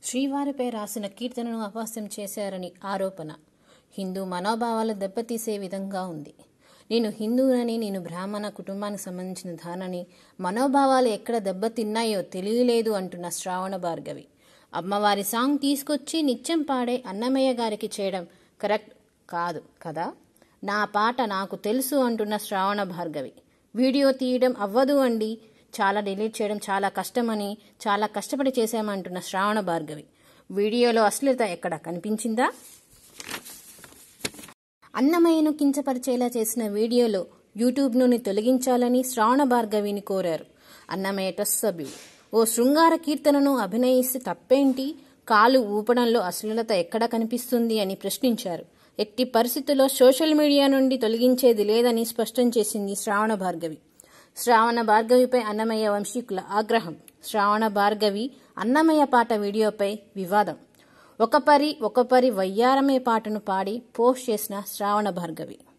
శ్రీవారిపై రాసిన కీర్తనను అపహాస్యం చేశారని ఆరోపణ హిందూ మనోభావాలు దెబ్బతీసే విధంగా ఉంది నేను హిందువునని నేను బ్రాహ్మణ కుటుంబానికి సంబంధించిన దానని మనోభావాలు ఎక్కడ దెబ్బతిన్నాయో తెలియలేదు అంటున్న శ్రావణ భార్గవి అమ్మవారి సాంగ్ తీసుకొచ్చి నిత్యం పాడే అన్నమయ్య గారికి చేయడం కరెక్ట్ కాదు కదా నా పాట నాకు తెలుసు అంటున్న శ్రావణ భార్గవి వీడియో తీయడం అవ్వదు అండి చాలా డిలీట్ చేయడం చాలా కష్టమని చాలా కష్టపడి చేశామంటున్న శ్రావణ భార్గవి వీడియోలో అశ్లీలత ఎక్కడ కనిపించిందా అన్నమయ్యను కించపరిచేలా చేసిన వీడియోలో యూట్యూబ్ నుండి తొలగించాలని శ్రావణ భార్గవిని కోరారు అన్నమయ్య ట్రస్ట్ సభ్యులు ఓ శృంగార కీర్తనను అభినయిస్తే తప్పేంటి కాలు ఊపడంలో అశ్లీలత ఎక్కడ కనిపిస్తుంది అని ప్రశ్నించారు ఎట్టి పరిస్థితుల్లో సోషల్ మీడియా నుండి తొలగించేది లేదని స్పష్టం చేసింది శ్రావణ భార్గవి శ్రావణ భార్గవిపై అన్నమయ్య వంశీకుల ఆగ్రహం శ్రావణ భార్గవి అన్నమయ్య పాట వీడియోపై వివాదం ఒక పరి ఒక పరి వయ్యారమే పాటను పాడి పోస్ట్ చేసిన శ్రావణ భార్గవి